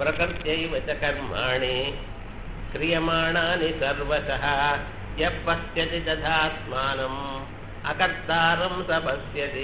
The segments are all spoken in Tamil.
प्रकृत्यैव च कर्माणि क्रियमाणानि सर्वशः यः पश्यति तथात्मानम् अकर्तारं स पश्यति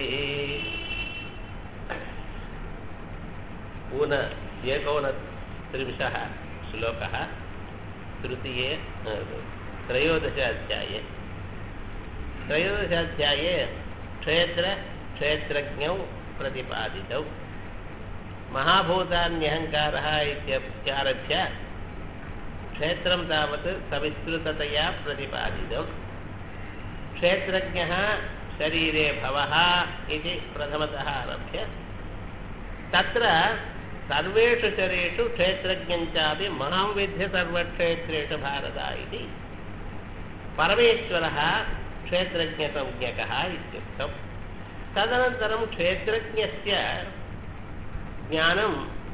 ऊन एकोनत्रिंशः श्लोकः तृतीये अ, त्रयोदश अध्याये त्रयोदशाध्याये क्षेत्र क्षेत्रज्ञौ प्रतिपादितौ महाभूतान्यहङ्कारः इत्यारभ्य क्षेत्रं तावत् सविस्तृततया प्रतिपादितम् क्षेत्रज्ञः शरीरे भवः इति प्रथमतः आरभ्य तत्र सर्वेषु शरीरेषु क्षेत्रज्ञञ्चापि मां विद्य सर्वक्षेत्रेषु भारत इति परमेश्वरः क्षेत्रज्ञसंज्ञकः इत्युक्तम् तदनन्तरं क्षेत्रज्ञस्य ज्ञानं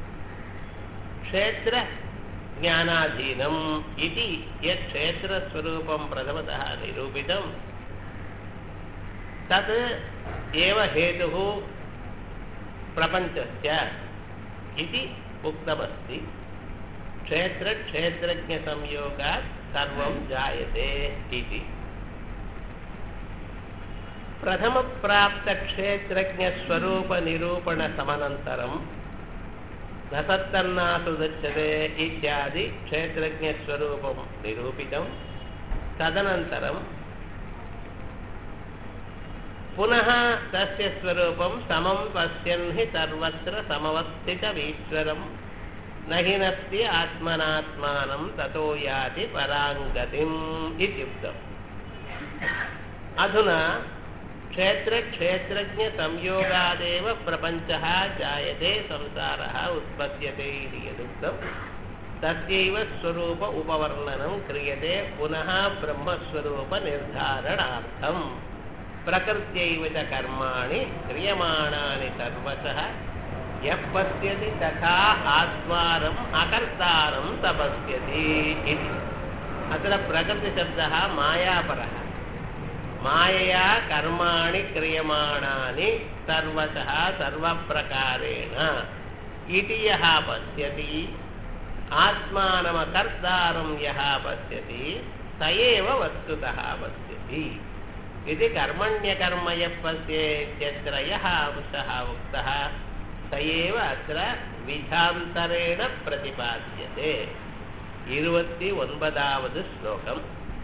क्षेत्रज्ञानाधीनम् इति यत् क्षेत्रस्वरूपं प्रथमतः निरूपितं तत् एव हेतुः प्रपञ्चस्य इति उक्तमस्ति क्षेत्रक्षेत्रज्ञसंयोगात् सर्वं जायते इति प्रथमप्राप्तक्षेत्रज्ञस्वरूपनिरूपणसमनन्तरं न सत्तन्नासु गच्छते इत्यादि क्षेत्रज्ञस्वरूपं निरूपितं तदनन्तरं पुनः तस्य स्वरूपं समं पश्यन् हि सर्वत्र समवस्थितमीश्वरं न हि नस्ति आत्मनात्मानं ततो याति पराङ्गतिम् इत्युक्तम् अधुना क्षेत्रक्षेत्रज्ञसंयोगादेव प्रपञ्चः जायते संसारः उत्पद्यते इति यदुक्तं तस्यैव स्वरूप उपवर्णनं क्रियते पुनः ब्रह्मस्वरूपनिर्धारणार्थम् प्रकृत्यैव च कर्माणि क्रियमाणानि सर्वशः यः पश्यति तथा आत्मानम् अकर्तारं तपस्यति इति अत्र प्रकृतिशब्दः मायापरः मायया कर्माणि क्रियमाणानि सर्वशः सर्वप्रकारेण इति यः पश्यति आत्मानमकर्तारं यः पश्यति स एव वस्तुतः पश्यति इति कर्मण्यकर्म यः पश्येत्यत्र यः अंशः उक्तः स एव अत्र विधान्तरेण प्रतिपाद्यते இருபத்தி ஒன்பதாவது ஸ்லோகம்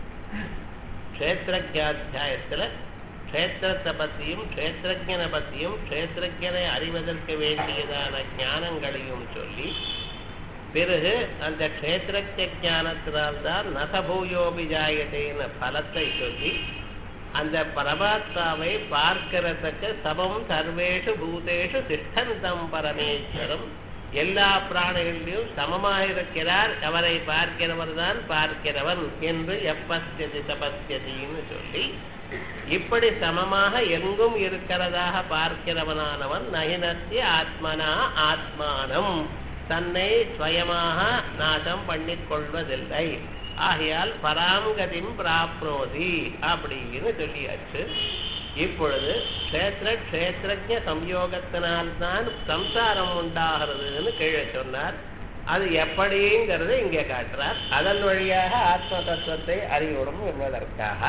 க்ஷேத்திரஜாத்தியாயத்தில் க்ஷேத்திரத்தை பற்றியும் க்ஷேத்திரஜனை பற்றியும் க்ஷேத்திரஜனை அறிவதற்கு வேண்டியதான ஞானங்களையும் சொல்லி பிறகு அந்த க்ஷேத்திரஜ ஞானத்தினால்தான் நசபூயோபி ஜாயதேன பலத்தை சொல்லி அந்த பரமாத்மாவை பார்க்கிறதுக்கு சமம் சர்வேஷு பூதேஷு திஷ்டந்தம் பரமேஸ்வரம் எல்லா பிராணிகளிலும் சமமாக இருக்கிறார் அவரை பார்க்கிறவர் தான் பார்க்கிறவன் என்று எப்பஸ்யதி தபஸ்யதின்னு சொல்லி இப்படி சமமாக எங்கும் இருக்கிறதாக பார்க்கிறவனானவன் நயினத்திய ஆத்மனா ஆத்மானம் தன்னை ஸ்வயமாக நாசம் பண்ணிக் கொள்வதில்லை ஆகையால் பராங்கதிம் பிராப்னோதி அப்படின்னு சொல்லியாச்சு இப்பொழுது க்ஷேத்திர க்ஷேத்திரஜ சம்யோகத்தினால்தான் சம்சாரம் உண்டாகிறதுன்னு கீழே சொன்னார் அது எப்படிங்கிறத இங்கே காட்டுறார் அதன் வழியாக ஆத்ம தத்துவத்தை அறிவுடும் என்பதற்காக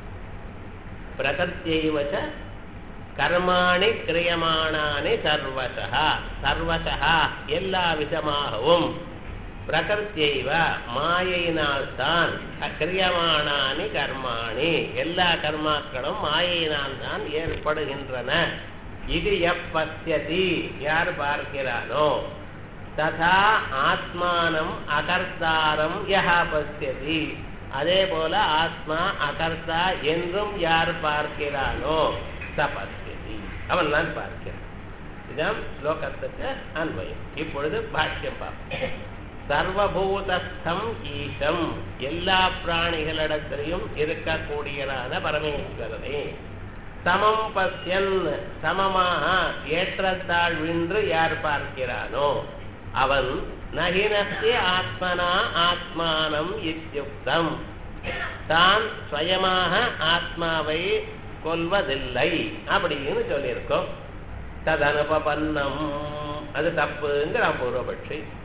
பிரகத்தியைவச்ச கர்மாணி கிரியமானானி சர்வசா சர்வசா எல்லா விதமாகவும் பிரகத்தியைவ மாயையினால்தான் அக்கிரியமானானி கர்மாணி எல்லா கர்மாக்களும் மாயையினால்தான் ஏற்படுகின்றன இது எப்பத்தியதி யார் பார்க்கிறானோ ததா ஆத்மானம் அகர்த்தாரம் யஹா பசியதி அதே போல ஆத்மா அகர்த்தா என்றும் யார் பார்க்கிறானோ சபஸ்யதி அவன் தான் பார்க்கிறான் இதுதான் ஸ்லோகத்துக்கு அன்வயம் இப்பொழுது பாஷ்யம் பார்ப்போம் சர்வபூதஸ்தம் ஈசம் எல்லா பிராணிகளிடத்திலையும் இருக்கக்கூடியதான பரமேஸ்வரனே சமம் பசியன் சமமாக ஏற்றத்தாழ்வின்று யார் பார்க்கிறானோ அவன் நகினஸ்தி ஆத்மனா ஆத்மானம் இத்தியுக்தம் தான் சுயமாக ஆத்மாவை கொல்வதில்லை அப்படின்னு சொல்லியிருக்கோம் ததனுபன்னம் அது தப்புங்கிற பூர்வபட்சி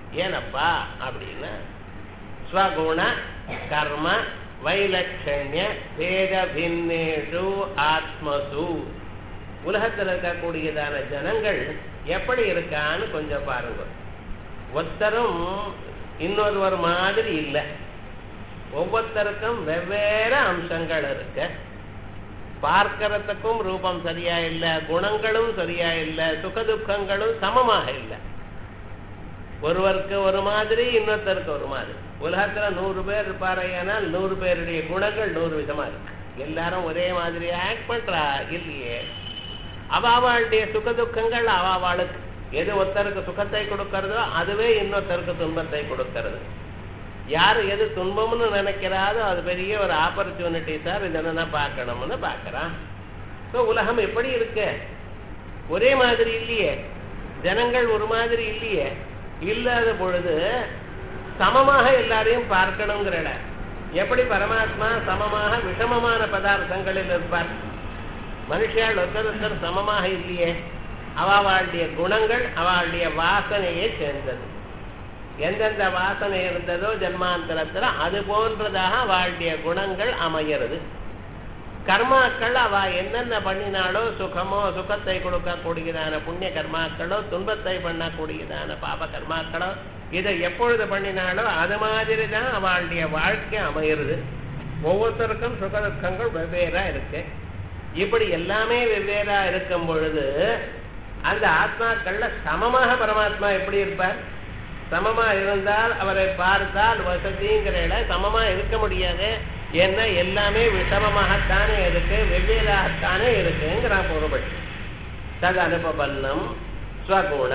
ஏனப்பா அப்படின்னா ஸ்வகுண கர்ம வைலட்சண்ய பேத பின்னேஷு ஆத்மசு உலகத்தில் இருக்கக்கூடியதான ஜனங்கள் எப்படி இருக்கான்னு கொஞ்சம் பாருங்க ஒருத்தரும் இன்னொருவர் மாதிரி இல்லை ஒவ்வொருத்தருக்கும் வெவ்வேறு அம்சங்கள் இருக்கு பார்க்கறதுக்கும் ரூபம் சரியா இல்லை குணங்களும் சரியா இல்லை சுகதுக்கங்களும் சமமாக இல்லை ஒருவருக்கு ஒரு மாதிரி இன்னொருத்தருக்கு ஒரு மாதிரி உலகத்துல நூறு பேர் இருப்பாரையானால் நூறு பேருடைய குணங்கள் நூறு விதமா இருக்கு எல்லாரும் ஒரே மாதிரி ஆக்ட் பண்றா இல்லையே அவாவாளுடைய சுகதுக்கங்கள் அவாவாளுக்கு எது ஒருத்தருக்கு சுகத்தை கொடுக்கறதோ அதுவே இன்னொருத்தருக்கு துன்பத்தை கொடுக்கறது யார் எது துன்பம்னு நினைக்கிறாரோ அது பெரிய ஒரு ஆப்பர்ச்சுனிட்டி சார் இதனை பார்க்கணும்னு பார்க்கறான் ஸோ உலகம் எப்படி இருக்கு ஒரே மாதிரி இல்லையே ஜனங்கள் ஒரு மாதிரி இல்லையே இல்லாத பொழுது சமமாக எல்லாரையும் பார்க்கணுங்கிற இடம் எப்படி பரமாத்மா சமமாக விஷமமான பதார்த்தங்களில் இருப்பார் மனுஷால் ஒருத்தர் ஒருத்தர் சமமாக இல்லையே அவளுடைய குணங்கள் அவளுடைய வாசனையை சேர்ந்தது எந்தெந்த வாசனை இருந்ததோ ஜன்மாந்தரத்துல அது போன்றதாக அவளுடைய குணங்கள் அமைகிறது கர்மாக்கள் அவ என்னென்ன பண்ணினாலோ சுகமோ சுகத்தை கொடுக்கக்கூடியதான புண்ணிய கர்மாக்களோ துன்பத்தை பண்ணக்கூடியதான பாப கர்மாக்களோ இதை எப்பொழுது பண்ணினாலோ அது மாதிரி தான் அவளுடைய வாழ்க்கை அமையிறது ஒவ்வொருத்தருக்கும் சுக துக்கங்கள் வெவ்வேறா இருக்கு இப்படி எல்லாமே வெவ்வேறா இருக்கும் பொழுது அந்த ஆத்மாக்கள்ல சமமாக பரமாத்மா எப்படி இருப்பார் சமமா இருந்தால் அவரை பார்த்தால் வசதிங்கிற இடம் சமமா இருக்க முடியாது ஏன்னா எல்லாமே விஷமமாகத்தானே இருக்கு வெவ்வேறாகத்தானே இருக்குங்கிறான் பொருள்பட்டு தது அனுபவன்னம் ஸ்வகுண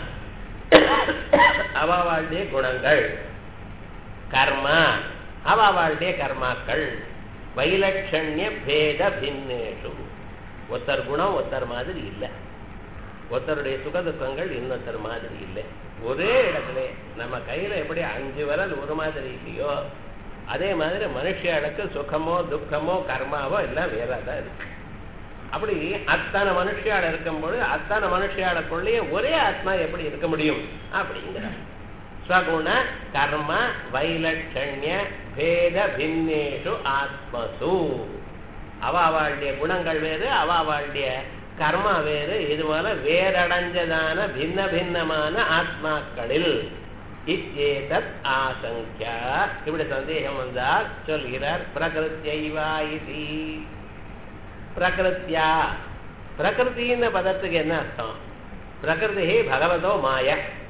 அவாவாளுடைய குணங்கள் கர்ம அவாவாளுடைய கர்மாக்கள் வைலட்சண்ய பேத பின்னேஷு ஒருத்தர் குணம் ஒருத்தர் மாதிரி இல்லை ஒருத்தருடைய சுகதுக்கங்கள் இன்னொருத்தர் மாதிரி இல்லை ஒரே இடத்துல நம்ம கையில எப்படி அஞ்சு விரல் ஒரு மாதிரி இல்லையோ அதே மாதிரி மனுஷியாளுக்கு சுகமோ துக்கமோ கர்மாவோ எல்லாம் வேற தான் இருக்கு அப்படி அத்தனை மனுஷியாள் இருக்கும்போது அத்தனை மனுஷியாளுக்குள்ளேயே ஒரே ஆத்மா எப்படி இருக்க முடியும் அப்படிங்கிற ஸ்வகுண கர்ம வைலட்சண்ய பேத பின்னேஷு ஆத்மசு அவ அவளுடைய குணங்கள் வேறு அவ அவளுடைய கர்மா வேறு இது போல வேறடைஞ்சதான பின்ன பின்னமான ஆத்மாக்களில் இச்சேதத் ஆசங்கியா இப்படி சந்தேகம் வந்தால் சொல்கிறார் பிரகிருத்தியைவா இது பிரகிருத்தியா பிரகிருத்தின்னு பதத்துக்கு என்ன அர்த்தம் பிரகிருதி பகவதோ மாய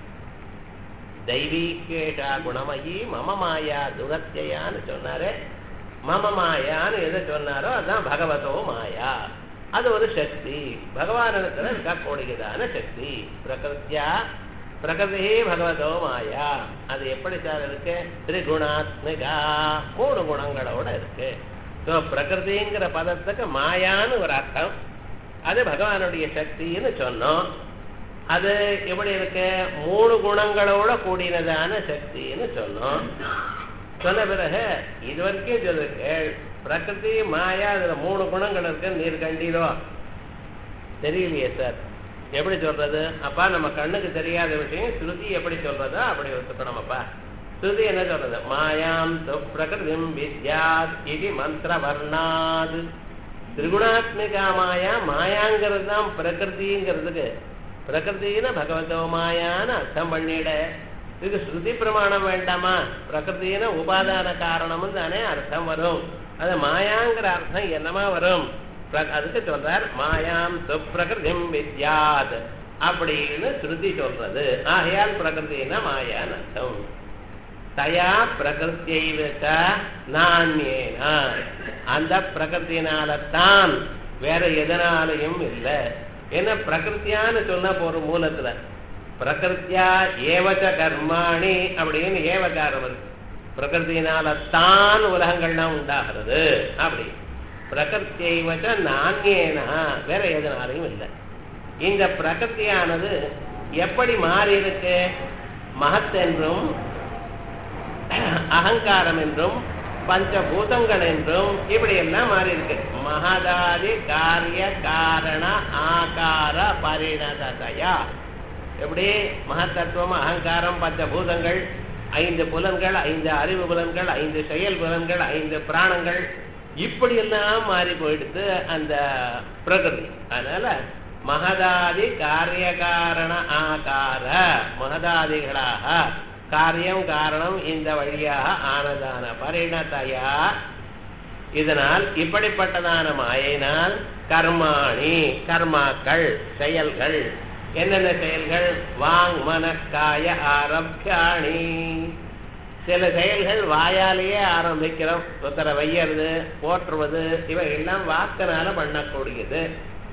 தெய்வீகேஷா குணமயி மம மாயா துரத்தியான்னு சொன்னாரு மம மாயான்னு எதை சொன்னாரோ அதான் பகவதோ மாயா அது ஒரு சக்தி பகவானிடத்துல இருக்கக்கூடியதான சக்தி பிரகிருத்தியா பிரகிருதி பகவதோ மாயா அது எப்படி சார் இருக்கு திரிகுணாத்மிகா மூணு குணங்களோட இருக்கு ஸோ பிரகிருதிங்கிற பதத்துக்கு மாயான்னு ஒரு அர்த்தம் அது பகவானுடைய சக்தின்னு சொன்னோம் அது எப்படி இருக்கு மூணு குணங்களோட கூடினதான சக்தின்னு சொன்னோம் சொன்ன பிறகு இது வரைக்கும் சொல்லிருக்கு பிரகிருதி மாயா அதுல மூணு குணங்கள் இருக்கு நீர் கண்டீரோ தெரியலையே சார் எப்படி சொல்றது அப்பா நம்ம கண்ணுக்கு தெரியாத விஷயம் ஸ்ருதி எப்படி சொல்றதோ அப்படி ஒத்துக்கணும் அப்பா ஸ்ருதி என்ன சொல்றது மாயாம் து பிரகிருதிம் வித்யாத் இது மந்திர வர்ணாத் திரிகுணாத்மிகா மாயா மாயாங்கிறது தான் பிரகிருதிங்கிறதுக்கு பிரகிருத்தின்னு பகவதோ மாயான்னு அர்த்தம் பண்ணிட இதுக்கு ஸ்ருதி பிரமாணம் வேண்டாமா பிரகிருத்தின உபாதான காரணமும் தானே அர்த்தம் வரும் அது மாயாங்கிற அர்த்தம் என்னமா வரும் அதுக்கு சொல்றார் மாயாம் சுப்பிரகிருதிம் வித்யாத் அப்படின்னு ஸ்ருதி சொல்றது ஆகையால் பிரகிருத்தின மாயான்னு அர்த்தம் தயா பிரகிருத்தியைவ நானியேனா அந்த பிரகிருத்தினால்தான் வேற எதனாலையும் இல்லை என்ன பிரகிருத்தியான்னு சொன்னா போற மூலத்துல பிரகிருத்தியா ஏவச்ச கர்மாணி அப்படின்னு ஏவகாரம் இருக்கு பிரகிருத்தினால தான் உலகங்கள்லாம் உண்டாகிறது அப்படி பிரகிருத்தியைவச்ச நான்யேனா வேற எதனாலையும் இல்லை இந்த பிரகிருத்தியானது எப்படி மாறி இருக்கு மகத் என்றும் அகங்காரம் என்றும் பஞ்சபூதங்கள் என்றும் இப்படி எல்லாம் மாறி இருக்கு மகதாதி காரிய காரண ஆகார பரிணததையா எப்படி மகத்தத்துவம் அகங்காரம் பஞ்சபூதங்கள் ஐந்து புலன்கள் ஐந்து அறிவு புலன்கள் ஐந்து செயல் புலன்கள் ஐந்து பிராணங்கள் இப்படி எல்லாம் மாறி போயிடுது அந்த பிரகிருதி அதனால மகதாதி காரியகாரண ஆகார மகதாதிகளாக காரியம் காரணம் இந்த வழியாக ஆனதான பரிணதையா இதனால் இப்படிப்பட்டதான மாயினால் கர்மாணி கர்மாக்கள் செயல்கள் என்னென்ன செயல்கள் வாங் மனக்காய ஆரம்பியாணி சில செயல்கள் வாயாலேயே ஆரம்பிக்கிறோம் ஒருத்தரை வையறது போற்றுவது இவை எல்லாம் வாக்கினால பண்ணக்கூடியது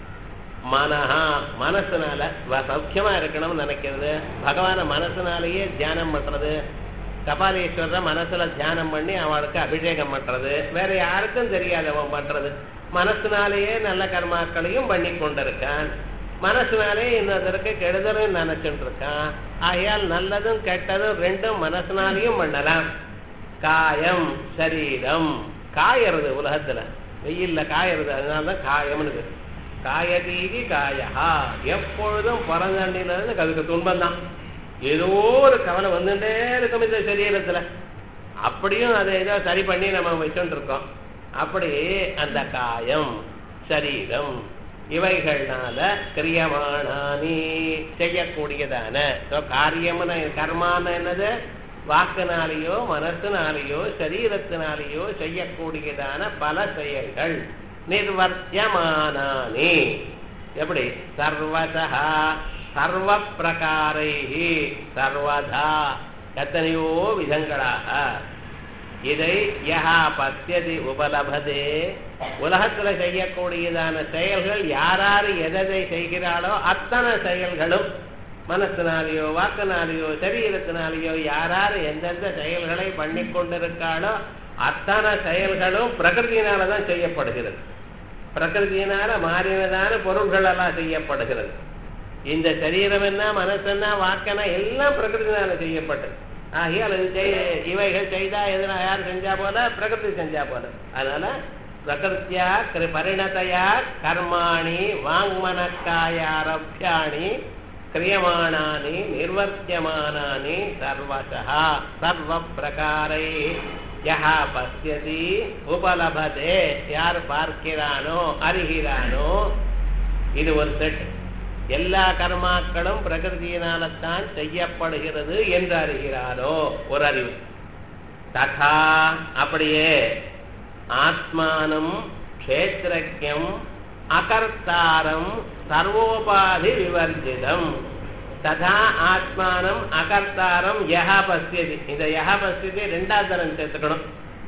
மனஹா மனசுனால வ- சௌக்கியமா இருக்கணும்னு நினைக்கிறது பகவான மனசுனாலேயே தியானம் பண்றது கபாலீஸ்வரரை மனசுல தியானம் பண்ணி அவளுக்கு அபிஷேகம் பண்றது வேற யாருக்கும் தெரியாது அவன் பண்றது மனசுனாலேயே நல்ல கர்மாக்களையும் பண்ணி கொண்டிருக்கான் மனசுனாலே இன்னொருத்தருக்கு கெடுதலும் நினைச்சுட்டு இருக்கான் ஆகையால் நல்லதும் கெட்டதும் ரெண்டும் மனசுனாலையும் பண்ணலாம் காயம் சரீரம் காயறது உலகத்துல வெயில்ல காயறது அதனாலதான் காயம்னு பேரு. காயதீதி காயஹா எப்பொழுதும் பிறந்தண்டில இருந்து அதுக்கு துன்பம் தான் ஏதோ ஒரு கவலை வந்துட்டே இருக்கும் இந்த சரீரத்துல அப்படியும் அதை ஏதோ சரி பண்ணி நம்ம வச்சுட்டு இருக்கோம் அப்படி அந்த காயம் சரீரம் இவைகள்னால கிரியமானானி செய்யக்கூடியதான So, காரியம்னு கர்மான என்னது வாக்குனாலேயோ மனசுனாலேயோ சரீரத்தினாலேயோ செய்யக்கூடியதான பல செயல்கள் நிர்வர்த்தியமானானி எப்படி சர்வதா சர்வ பிரகாரைஹி சர்வதா எத்தனையோ விதங்களாக இதை யஹா பத்தியதி உபலபதே உலகத்துல செய்யக்கூடியதான செயல்கள் யாராரு எதை செய்கிறாளோ அத்தனை செயல்களும் மனசினாலேயோ வாக்கினாலேயோ சரீரத்தினாலேயோ யாராரு எந்தெந்த செயல்களை பண்ணி கொண்டிருக்காளோ அத்தனை செயல்களும் பிரகிருதியினால தான் செய்யப்படுகிறது பிரகிருதியினால மாறினதான பொருள்கள் எல்லாம் செய்யப்படுகிறது இந்த சரீரம் என்ன மனசென்ன வாக்கன எல்லாம் பிரகிருதினால செய்யப்பட்டது ஆகியால் இது செய்- இவைகள் செய்தா எதுனா யார் செஞ்சா போல பிரகிருதி செஞ்சா போல அதனால பிரகிருத்தியா கிரு- பரிணதையா கர்மாணி வாங்மனக்காயாரபியாணி கிரியமானானி நிர்வர்த்தியமானானி சர்வசா சர்வ பிரகாரை யஹா பசியதி உபலபதே யார் பார்க்கிறானோ அறிகிறானோ இது ஒரு செட் எல்லா கர்மாக்களும் பிரகிருதியினால்தான் செய்யப்படுகிறது என்று அறிகிறானோ ஒரு அறிவு ததா அப்படியே ஆத்மானம் க்ஷேத்திரஜம் அகர்த்தாரம் சர்வோபாதி விவர்ஜிதம் ததா ஆத்மானம் அகர்த்தாரம் யஹ பசியதி இந்த யஹ பசியதி ரெண்டாவது தரம் சேர்த்துக்கணும்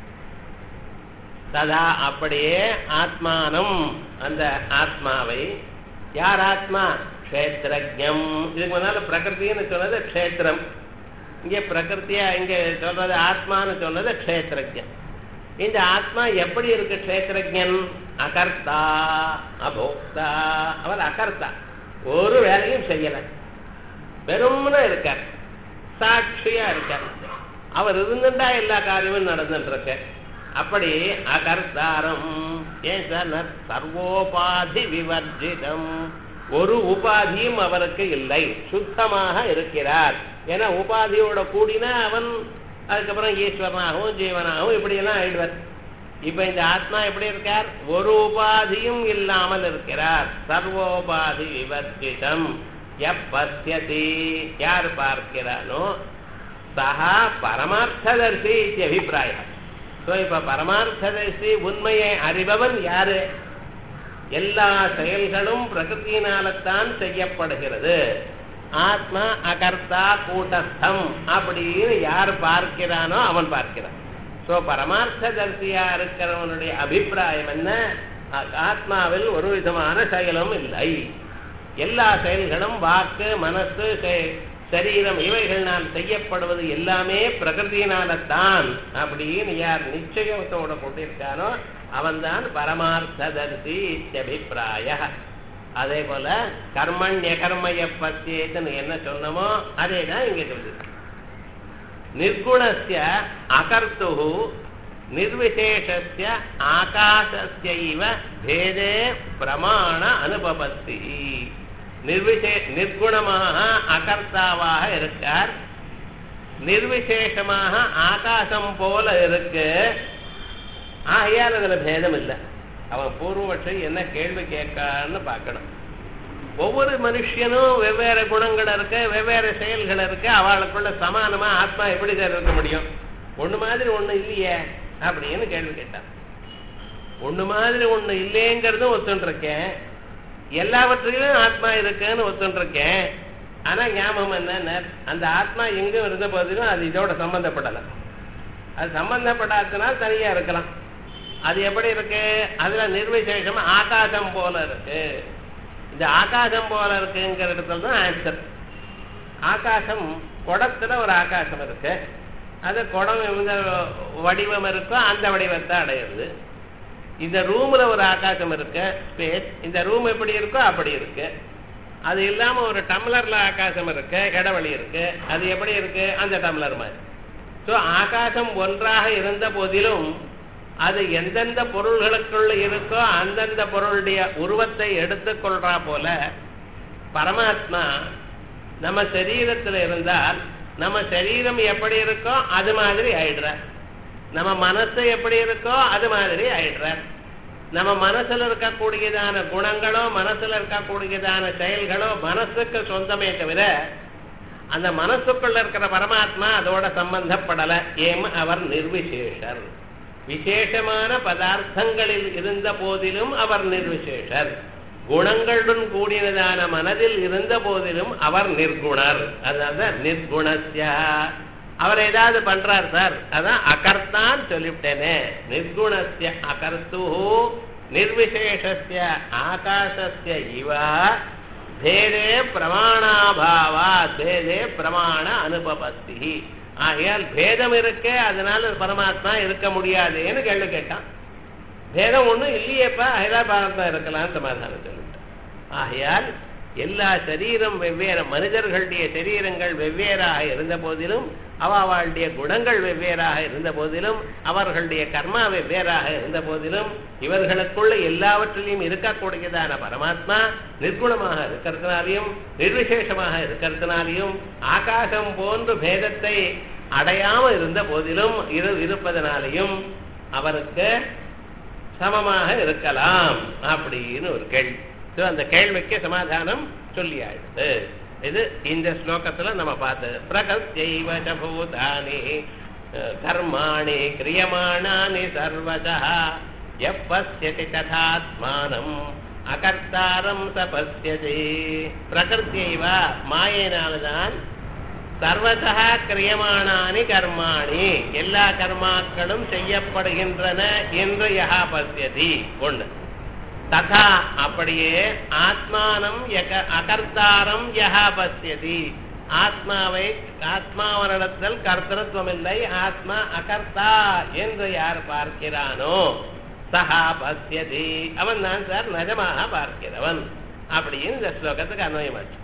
ததா அப்படியே ஆத்மானம் அந்த ஆத்மாவை யார் ஆத்மா க்ஷேத்திரஜம் இதுக்கு முன்னால பிரகிருத்தின்னு சொன்னது க்ஷேத்திரம் இங்கே பிரகிருத்தியா இங்க சொல்றது ஆத்மான்னு சொன்னது க்ஷேத்திரஜன் இந்த ஆத்மா எப்படி இருக்கு க்ஷேத்திரஜன் அகர்த்தா அபோக்தா அவர் அகர்த்தா ஒரு வேலையும் செய்யல வெறும்னு இருக்கார் சாட்சியா இருக்கார் அவர் இருந்துட்டா எல்லா காரியமும் நடந்துட்டு இருக்க அப்படி அகர்த்தாரம் ஏன் சார் நான் சர்வோபாதி விவர்ஜிதம் ஒரு உபாதியும் அவருக்கு இல்லை சுத்தமாக இருக்கிறார் ஏன்னா உபாதியோட கூடினா அவன் அதுக்கப்புறம் ஈஸ்வரனாகவும் ஜீவனாகவும் இப்படியெல்லாம் ஆயிடுவார் இப்ப இந்த ஆத்மா எப்படி இருக்கார் ஒரு உபாதியும் இல்லாமல் இருக்கிறார் சர்வோபாதி விவர்ஜிதம் எப்பசியதி யார் பார்க்கிறானோ சஹா பரமார்த்ததர்சி அபிப்பிராயம் ஸோ இப்ப பரமார்த்ததர்சி உண்மையை அறிபவன் யாரு எல்லா செயல்களும் பிரகிருத்தியினால்தான் செய்யப்படுகிறது ஆத்மா அகர்த்தா கூட்டஸ்தம் அப்படின்னு யார் பார்க்கிறானோ அவன் பார்க்கிறான் ஸோ பரமார்த்ததர்சியா இருக்கிறவனுடைய அபிப்பிராயம் என்ன ஆ- ஆத்மாவில் ஒரு விதமான செயலும் இல்லை எல்லா செயல்களும் வாக்கு மனசு செ- சரீரம் இவைகளினால் செய்யப்படுவது எல்லாமே பிரகிருதியினால்தான் அப்படின்னு யார் நிச்சயத்தோட கொண்டிருக்கானோ அவன்தான் பரமார்த்ததர்சி இத்தியபிப்பிராய அதே போல கர்மண்ய கர்மய பத்தியேன்னு என்ன சொன்னமோ அதே தான் இங்க சொல்லுது நிர்குணஸ்ய அகர்த்து நிர்விசேஷஸ்ய ஆகாசஸ்ய இவ பேதே பிரமாண அனுபபத்தி நிர்விசே நிர்குணமாக அகர்த்தாவாக இருக்கார் நிர்விசேஷமாக ஆகாசம் போல இருக்கு ஆகையால் அதுல பேதம் இல்லை அவன் பூர்வபட்சம் என்ன கேள்வி கேட்கான்னு பார்க்கணும் ஒவ்வொரு மனுஷனும் வெவ்வேறு குணங்கள் இருக்கு வெவ்வேறு செயல்கள் இருக்கு அவளுக்குள்ள சமானமா ஆத்மா எப்படி சார் இருக்க முடியும் ஒண்ணு மாதிரி ஒண்ணு இல்லையே அப்படின்னு கேள்வி கேட்டான் ஒண்ணு மாதிரி ஒண்ணு இல்லைங்கிறதும் ஒத்துண்டிருக்கேன் எல்லாவற்றிலும் ஆத்மா இருக்குன்னு ஒத்துண்டிருக்கேன் ஆனா ஞாபகம் என்ன அந்த ஆத்மா எங்கும் இருந்த போதிலும் அது இதோட சம்பந்தப்படலை அது சம்பந்தப்படாதனால் தனியா இருக்கலாம் அது எப்படி இருக்கு அதுல நிர்விசேஷம் ஆகாசம் போல இருக்கு இந்த ஆகாசம் போல இருக்குங்கிற இடத்துல தான் ஆன்சர் ஆகாசம் குடத்துல ஒரு ஆகாசம் இருக்கு அது குடம் எந்த வடிவம் இருக்கோ அந்த வடிவத்தை அடையிறது இந்த ரூம்ல ஒரு ஆகாசம் இருக்கு ஸ்பேஸ் இந்த ரூம் எப்படி இருக்கோ அப்படி இருக்கு அது இல்லாம ஒரு டம்ளர்ல ஆகாசம் இருக்கு இடவெளி இருக்கு அது எப்படி இருக்கு அந்த டம்ளர் மாதிரி ஸோ ஆகாசம் ஒன்றாக இருந்த போதிலும் அது எந்தெந்த பொருள்களுக்குள்ள இருக்கோ அந்தந்த பொருளுடைய உருவத்தை எடுத்துக்கொள்றா போல பரமாத்மா நம்ம சரீரத்துல இருந்தால் நம்ம சரீரம் எப்படி இருக்கோ அது மாதிரி ஆயிடுற நம்ம மனசு எப்படி இருக்கோ அது மாதிரி ஆயிடுற நம்ம மனசுல இருக்கக்கூடியதான குணங்களோ மனசுல இருக்கக்கூடியதான செயல்களோ மனசுக்கு சொந்தமே தவிர அந்த மனசுக்குள்ள இருக்கிற பரமாத்மா அதோட சம்பந்தப்படல ஏம் அவர் நிர்விசேஷர் விசேஷமான பதார்த்தங்களில் இருந்த போதிலும் அவர் நிர்விசேஷர் குணங்களுடன் கூடியதான மனதில் இருந்த போதிலும் அவர் நிர்குணர் அதாவது நிர்குணஸ்ய அவர் ஏதாவது பண்றார் சார் அதான் அகர்த்தான் சொல்லிவிட்டேனே நிர்குணஸ்ய அகர்த்து நிர்விசேஷஸ்ய ஆகாசஸ்ய இவ பேதே பிரமாணாபாவா பேதே பிரமாண அனுபவத்தி ஆகையால் பேதம் இருக்கே அதனால பரமாத்மா இருக்க முடியாதேன்னு கேள்வி கேட்டான் பேதம் ஒண்ணும் இல்லையேப்பா ஹைதராபாத் தான் இருக்கலாம்னு சமாதானம் சொல்லிவிட்டான் ஆகையால் எல்லா சரீரம் வெவ்வேறு மனிதர்களுடைய சரீரங்கள் வெவ்வேறாக இருந்த போதிலும் அவளுடைய குணங்கள் வெவ்வேறாக இருந்த போதிலும் அவர்களுடைய கர்மா வெவ்வேறாக இருந்த போதிலும் இவர்களுக்குள்ள எல்லாவற்றிலையும் இருக்கக்கூடியதான பரமாத்மா நிர்குணமாக இருக்கிறதுனாலையும் நிர்விசேஷமாக இருக்கிறதுனாலையும் ஆகாசம் போன்று பேதத்தை அடையாம இருந்த போதிலும் இரு இருப்பதனாலையும் அவருக்கு சமமாக இருக்கலாம் அப்படின்னு ஒரு கேள்வி So, அந்த கேள்விக்கு சமாதானம் சொல்லியாயிடுது இது இந்த ஸ்லோகத்துல நம்ம பார்த்தது பிரகஸ்யைவ ச பூதானி அஹ், கர்மாணி கிரியமாணானி சர்வதா எப்பஸ்யதி ததாத்மானம் அகர்த்தாரம் தபஸ்யதி பிரகிருத்தியைவ மாயினால்தான் சர்வதா கிரியமானானி கர்மாணி எல்லா கர்மாக்களும் செய்யப்படுகின்றன என்று யஹா பசியதி ஒண்ணு ததா அப்படியே ஆத்மானம் யக- அகர்த்தாரம் யஹா பசியதி ஆத்மாவை ஆத்மாவனிடத்தில் கர்த்தத்துவம் இல்லை ஆத்மா அகர்த்தா என்று யார் பார்க்கிறானோ சஹா பசியதி அவன் தான் சார் நிஜமாக பார்க்கிறவன் அப்படின்னு இந்த ஸ்லோகத்துக்கு அன்வயமாச்சு